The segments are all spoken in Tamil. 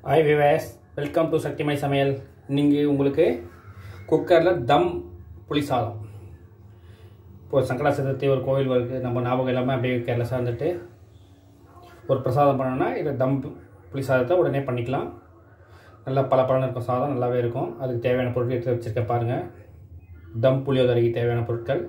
ஹாய் விவேஸ் வெல்கம் டு சக்திமணி சமையல் நீங்கள் உங்களுக்கு குக்கரில் தம் புளி சாதம் இப்போ சங்கடா சதுர்த்தி ஒரு கோவில் வருது நம்ம ஞாபகம் இல்லாமல் அப்படியே கேரளா வந்துட்டு ஒரு பிரசாதம் பண்ணோன்னா இதை தம் புளி சாதத்தை உடனே பண்ணிக்கலாம் நல்லா பல பலன்னு இருக்கும் சாதம் நல்லாவே இருக்கும் அதுக்கு தேவையான பொருட்கள் எடுத்து வச்சுருக்க பாருங்கள் தம் புளியோதரைக்கு தேவையான பொருட்கள்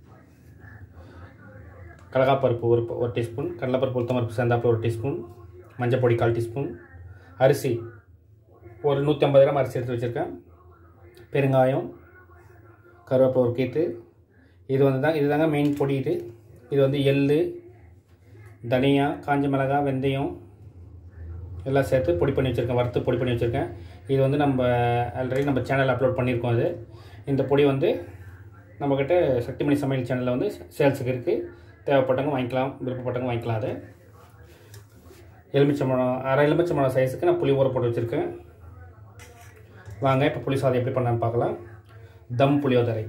கடலைப்பருப்பு ஒரு ஒரு டீஸ்பூன் கடலைப்பருப்பு உளுத்தம்பருப்பு சேர்ந்தாப்புல ஒரு டீஸ்பூன் மஞ்சள் பொடி கால் டீஸ்பூன் அரிசி ஒரு நூற்றி ஐம்பது கிராம் அரிசி எடுத்து வச்சுருக்கேன் பெருங்காயம் கருவேப்பிலை ஒரு கீத்து இது வந்து தான் இதுதாங்க மெயின் பொடி இது இது வந்து எள் தனியா காஞ்ச மிளகாய் வெந்தயம் எல்லாம் சேர்த்து பொடி பண்ணி வச்சுருக்கேன் வறுத்து பொடி பண்ணி வச்சுருக்கேன் இது வந்து நம்ம ஆல்ரெடி நம்ம சேனல் அப்லோட் பண்ணியிருக்கோம் அது இந்த பொடி வந்து நம்மக்கிட்ட சக்திமணி சமையல் சேனலில் வந்து சேல்ஸுக்கு இருக்குது தேவைப்பட்டவங்க வாங்கிக்கலாம் விருப்பப்பட்டவங்க வாங்கிக்கலாம் அது எலுமிச்சம்பழம் அரை எலுமிச்சம்பழம் சைஸுக்கு நான் புளி ஊற போட்டு வச்சுருக்கேன் வாங்க இப்போ புளி சாதம் எப்படி பண்ணலான்னு பார்க்கலாம் தம் புளியோதரை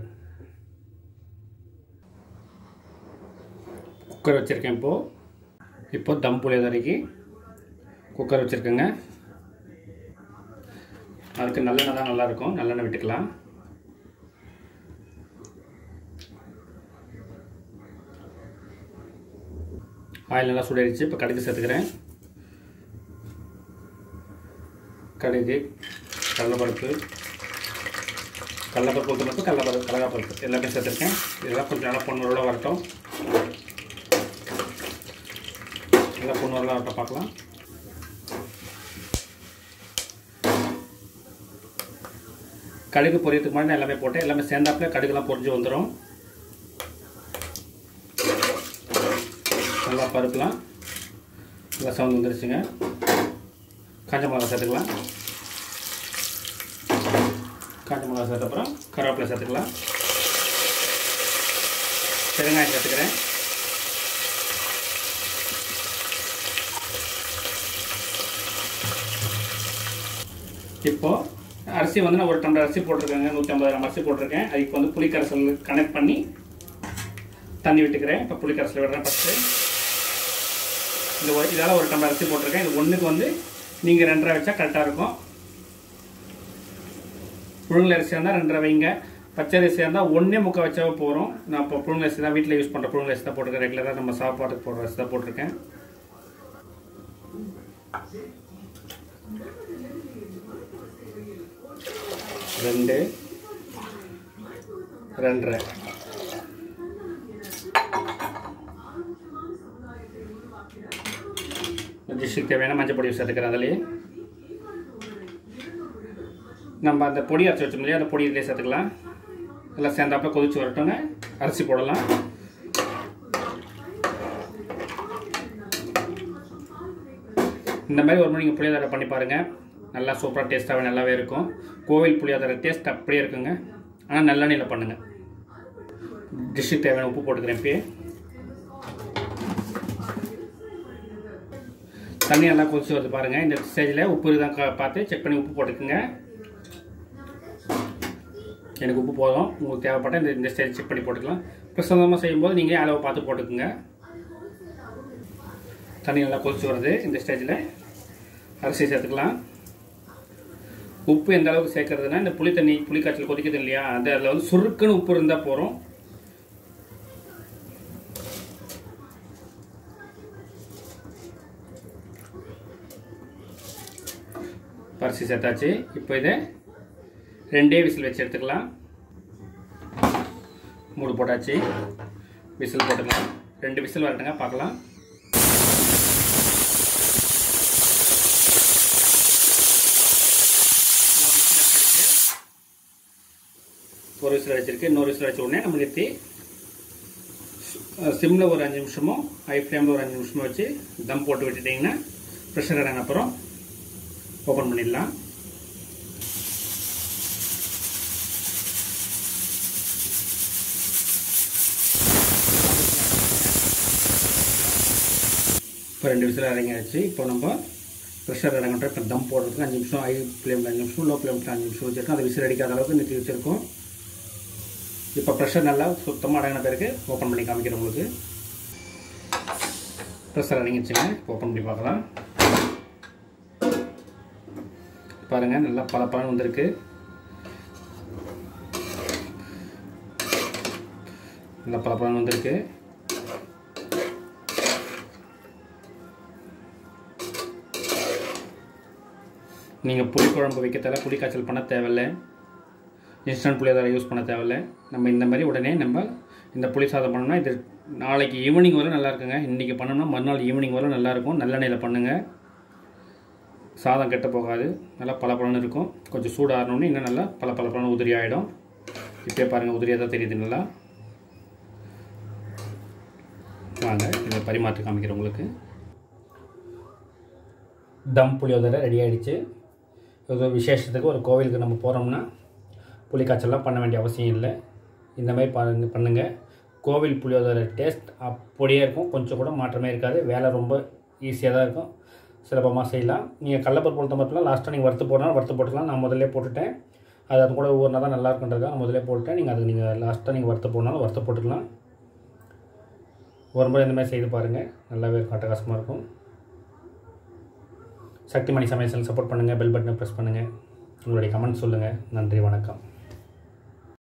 குக்கர் வச்சுருக்கேன் இப்போது இப்போ தம் புளியோதரைக்கு குக்கர் வச்சுருக்கேங்க அதுக்கு நல்லெண்ணெய் தான் நல்லாயிருக்கும் நல்லெண்ணெய் விட்டுக்கலாம் ஆயில் நல்லா சுடரிச்சு இப்போ கடுகு சேர்த்துக்கிறேன் கடுகு கடலைப்பருப்பு கடலைப்பருப்பு உளுத்தம்பருப்பு கடலைப்பருப்பு கடலைப்பருப்பு எல்லாமே சேர்த்துருக்கேன் இதெல்லாம் கொஞ்சம் நல்லா பொண்ணு வரட்டும் நல்லா பொண்ணு வரட்டும் பார்க்கலாம் கடுகு பொரியத்துக்கு முன்னாடி நான் எல்லாமே போட்டேன் எல்லாமே சேர்ந்தாப்புல கடுகுலாம் பொரிஞ்சு வந்துடும் நல்லா பருப்புலாம் நல்லா சவுண்ட் வந்துருச்சுங்க காஞ்ச மிளகா சேர்த்துக்கலாம் காஞ்ச மிளகா சேர்த்த அப்புறம் கருவேப்பிலை சேர்த்துக்கலாம் பெருங்காயம் சேர்த்துக்கிறேன் இப்போது அரிசி வந்து நான் ஒரு டம்ளர் அரிசி போட்டிருக்கேங்க நூற்றி ஐம்பது கிராம் அரிசி போட்டிருக்கேன் அதுக்கு வந்து புளிக்கரைசல் கனெக்ட் பண்ணி தண்ணி விட்டுக்கிறேன் இப்போ புளிக்கரைசல் விடுறேன் ஃபஸ்ட்டு இந்த ஒரு இதால் ஒரு டம்ளர் அரிசி போட்டிருக்கேன் இது ஒன்றுக்கு வந்து நீங்கள் ரெண்டரை வச்சா கரெக்டாக இருக்கும் புழுங்கல் அரிசி இருந்தால் ரெண்டரை வைங்க பச்சை அரிசி இருந்தால் ஒன்றே முக்கால் வச்சாவே போகிறோம் நான் இப்போ புழுங்கல் அரிசி தான் வீட்டில் யூஸ் பண்ணுற புழுங்கல் அரிசி தான் போட்டிருக்கேன் ரெகுலராக நம்ம சாப்பாட்டுக்கு போடுற அரிசி தான் போட்டிருக்கேன் ரெண்டு ரெண்டரை டிஷ்ஷுக்கு தேவையான மஞ்சள் பொடி சேர்த்துக்கிறேன் அதுலேயே நம்ம அந்த பொடி அரைச்சி வச்சோம் இல்லையா அந்த பொடி இதிலே சேர்த்துக்கலாம் எல்லாம் சேர்ந்தாப்புல கொதிச்சு வரட்டுங்க அரிசி போடலாம் இந்த மாதிரி ஒரு மணி நீங்கள் புளியோதரை பண்ணி பாருங்கள் நல்லா சூப்பராக டேஸ்ட்டாகவே நல்லாவே இருக்கும் கோவில் புளியோதரை டேஸ்ட் அப்படியே இருக்குங்க ஆனால் நல்லெண்ணெயில் பண்ணுங்கள் டிஷ்ஷுக்கு தேவையான உப்பு போட்டுக்கிறேன் இப்பயே தண்ணி நல்லா கொதிச்சு வருது பாருங்கள் இந்த ஸ்டேஜில் உப்பு தான் பார்த்து செக் பண்ணி உப்பு போட்டுக்குங்க எனக்கு உப்பு போதும் உங்களுக்கு தேவைப்பட்ட இந்த இந்த ஸ்டேஜ் செக் பண்ணி போட்டுக்கலாம் பிரசாதமாக செய்யும்போது நீங்கள் அளவு பார்த்து போட்டுக்குங்க தண்ணி நல்லா கொதிச்சு வருது இந்த ஸ்டேஜில் அரிசி சேர்த்துக்கலாம் உப்பு எந்த அளவுக்கு சேர்க்கறதுனா இந்த புளி தண்ணி புளி காய்ச்சல் கொதிக்குது இல்லையா அந்த அதில் வந்து சுருக்குன்னு உப்பு இருந்தால் போகிறோம் பரிசி சேர்த்தாச்சு இப்போ இதை ரெண்டே விசில் வச்சு எடுத்துக்கலாம் மூடு போட்டாச்சு விசில் போட்டுக்கலாம் ரெண்டு விசில் வரட்டுங்க பார்க்கலாம் ஒரு விசில் வச்சிருக்கு இன்னொரு விசில் வச்ச உடனே நம்ம நிறுத்தி சிம்மில் ஒரு அஞ்சு நிமிஷமும் ஹை ஃப்ளேமில் ஒரு அஞ்சு நிமிஷமும் வச்சு தம் போட்டு விட்டுட்டிங்கன்னா ப்ரெஷர் இறங்கின அப்புறம் ஓப்பன் பண்ணிடலாம் இப்போ ரெண்டு விசில் இறங்கியாச்சு இப்போ நம்ம ப்ரெஷர் இறங்கிட்டோம் இப்போ தம் போடுறதுக்கு அஞ்சு நிமிஷம் ஹை ஃப்ளேமில் அஞ்சு நிமிஷம் லோ ஃப்ளேமில் அஞ்சு நிமிஷம் வச்சுருக்கோம் அதை விசில் அடிக்காத அளவுக்கு நிறுத்தி வச்சுருக்கோம் இப்போ ப்ரெஷர் நல்லா சுத்தமாக அடங்கின பிறகு ஓப்பன் பண்ணி காமிக்கிறேன் உங்களுக்கு ப்ரெஷர் இறங்கிடுச்சுங்க இப்போ ஓப்பன் பண்ணி பார்க்கலாம் பாருங்கள் நல்லா பல பலன் வந்திருக்கு நல்லா பல பலன் வந்திருக்கு நீங்கள் புளி குழம்பு வைக்க தேவை புளி காய்ச்சல் பண்ண தேவையில்லை இன்ஸ்டன்ட் புளியோதரை யூஸ் பண்ண தேவையில்லை நம்ம இந்த மாதிரி உடனே நம்ம இந்த புளி சாதம் பண்ணோம்னா இது நாளைக்கு ஈவினிங் வரை நல்லா இருக்குங்க இன்றைக்கி பண்ணோம்னா மறுநாள் ஈவினிங் வரை நல்லாயிருக்கும் நல்லெண்ணெயில் பண்ணுங்கள் சாதம் கெட்டு போகாது நல்லா பளபளன்னு இருக்கும் கொஞ்சம் சூடாகணுன்னு இன்னும் நல்லா பல பளபளன்னு உதிரி ஆகிடும் இப்போயே பாருங்கள் உதிரியாக தான் தெரியுது நல்லா வாங்க இதை பரிமாற்றி காமிக்கிறேன் உங்களுக்கு தம் புளியோதரை ரெடி ஆகிடுச்சு ஏதோ விசேஷத்துக்கு ஒரு கோவிலுக்கு நம்ம போகிறோம்னா புளிக்காய்ச்சல்லாம் பண்ண வேண்டிய அவசியம் இல்லை இந்த மாதிரி பாருங்க பண்ணுங்கள் கோவில் புளியோதரை டேஸ்ட் அப்படியே இருக்கும் கொஞ்சம் கூட மாற்றமே இருக்காது வேலை ரொம்ப ஈஸியாக தான் இருக்கும் சுலபமாக செய்யலாம் நீங்கள் கடலப்பருப்பு உளுத்தம் பருப்புலாம் லாஸ்ட்டாக நீங்கள் வறுத்து போடணும் வறுத்து போட்டுக்கலாம் நான் முதல்ல போட்டுட்டேன் அது அது கூட ஒவ்வொரு தான் நல்லா இருக்குன்றதுக்காக நான் முதல்ல போட்டுட்டேன் நீங்கள் அது நீங்கள் லாஸ்ட்டாக நீங்கள் வறுத்து போடனாலும் வறுத்து போட்டுக்கலாம் ஒரு முறை இந்த மாதிரி செய்து பாருங்கள் நல்லாவே இருக்கும் அட்டகாசமாக இருக்கும் சக்திமணி சமையல் சப்போர்ட் பண்ணுங்கள் பெல் பட்டனை ப்ரெஸ் பண்ணுங்கள் உங்களுடைய கமெண்ட் சொல்லுங்கள் நன்றி வணக்கம்